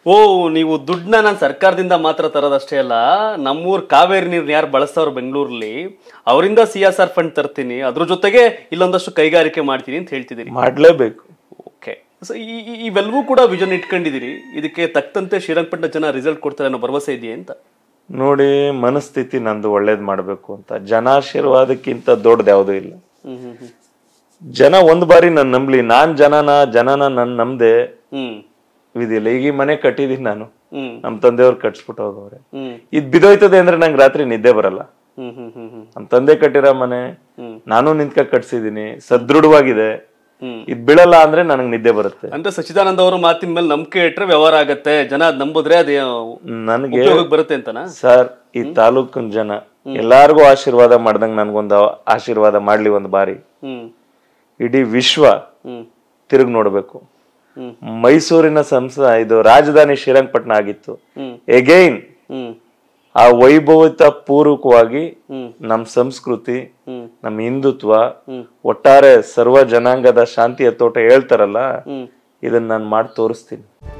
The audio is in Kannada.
ಓ ನೀವು ದುಡ್ಡನ್ನ ನಾನು ಸರ್ಕಾರದಿಂದ ಮಾತ್ರ ತರೋದಷ್ಟೇ ಅಲ್ಲ ನಮ್ಮೂರ್ ಕಾವೇರಿ ನೀರ್ನ ಯಾರು ಬಳಸ್ತವ್ರು ಬೆಂಗಳೂರಲ್ಲಿ ಅವರಿಂದ ಸಿ ಎಸ್ ಆರ್ ಫಂಡ್ ತರ್ತೀನಿ ಅದ್ರ ಜೊತೆಗೆ ಇಲ್ಲೊಂದಷ್ಟು ಕೈಗಾರಿಕೆ ಮಾಡ್ತೀನಿ ಅಂತ ಹೇಳ್ತಿದ್ದೀರಿ ಮಾಡ್ಲೇಬೇಕು ಓಕೆ ಸೊ ಈ ಈ- ಇವೆಲ್ಲವೂ ಕೂಡ ವಿಷನ್ ಇಟ್ಕೊಂಡಿದ್ದೀರಿ ಇದಕ್ಕೆ ತಕ್ಕಂತೆ ಶ್ರೀರಂಗಪಟ್ಟಣ ಜನ ರಿಸಲ್ಟ್ ಕೊಡ್ತಾರೆ ಅನ್ನೋ ಭರವಸೆ ಇದೆಯಾ ಅಂತ ನೋಡಿ ಮನಸ್ಥಿತಿ ನಂದು ಒಳ್ಳೇದ್ ಮಾಡ್ಬೇಕು ಅಂತ ಜನಾಶೀರ್ವಾದಕ್ಕಿಂತ ದೊಡ್ಡದು ಯಾವುದೂ ಇಲ್ಲ ಹ್ಮ್ ಹ್ಮ್ ಹ್ಮ್ ಜನ ಒಂದ್ ಬಾರಿ ನನ್ ನಂಬ್ಲಿ ನಾನ್ ಜನನ ಜನನ ನನ್ ನಂಬ್ದೆ ಹ್ಮ್ ಇದಿಲ್ಲ ಈಗ ಈ ಮನೆ ಕಟ್ಟಿದೀನಿ ನಾನು ಹ್ಮ್ ನಮ್ ತಂದೆಯವ್ರು ಕಟ್ಸ್ಬಿಟ್ಟು ಹೋಗವ್ರೆ ಹ್ಮ್ ಇದ್ ಬಿದೋಯ್ತದೆ ಅಂದ್ರೆ ನಂಗೆ ರಾತ್ರಿ ನಿದ್ದೆ ಬರಲ್ಲ ಹ್ಮ್ ಹ್ಮ್ ಹ್ಮ್ ಹ್ಮ್ ನಮ್ ತಂದೆ ಕಟ್ಟಿರೋ ಮನೆ ಹ್ಮ್. ನಾನು ನಿಂತ್ಕ ಕಟ್ಸಿದೀನಿ ಸದೃಢವಾಗಿದೆ ಹ್ಮ್ ಇದ್ ಬೀಳಲ್ಲ ಅಂದ್ರೆ ನನಗ್ ನಿದ್ದೆ ಬರುತ್ತೆ ಅಂದ್ರೆ ಸಚ್ಚಿದಾನಂದ ಅವರ ಮಾತಿನ ಮೇಲೆ ನಂಬಿಕೆ ಇಟ್ರೆ ವ್ಯವಹಾರ ಆಗತ್ತೆ ಜನ ಅದ್ ನಂಬುದ್ರೆ ಅದೇ ನನ್ಗೆ ಉಪಯೋಗಕ್ಕೆ ಬರುತ್ತೆ ಅಂತನಾ ಸರ್ ಈ ತಾಲೂಕಿನ ಜನ ಎಲ್ಲಾರ್ಗೂ ಆಶೀರ್ವಾದ ಮಾಡ್ದಂಗ್ ನನ್ಗೊಂದು ಆಶೀರ್ವಾದ ಮಾಡ್ಲಿ ಒಂದ್ ಬಾರಿ ಹ್ಮ್ ಇಡೀ ವಿಶ್ವ ಹ್ಮ್ ತಿರುಗಿ ನೋಡ್ಬೇಕು ಹ್ಮ್ ಮೈಸೂರಿನ ಸಂಸ ಇದು ರಾಜಧಾನಿ ಶ್ರೀರಂಗಪಟ್ಟಣ ಆಗಿತ್ತು ಹ್ಮ್ ಎಗೈನ್ ಹ್ಮ್ ಆ ವೈಭವತ ಪೂರ್ವಕವಾಗಿ ಹ್ಮ್ ನಮ್ ಸಂಸ್ಕೃತಿ ಹ್ಮ್ ನಮ್ ಹಿಂದುತ್ವ ಹ್ಮ್. ಒಟ್ಟಾರೆ ಸರ್ವ ಜನಾಂಗದ ಶಾಂತಿಯ ತೋಟ ಹೇಳ್ತಾರಲ್ಲ ಹ್ಮ್ ಇದನ್ನ ನಾನು ಮಾಡಿ ತೋರಿಸ್ತೀನಿ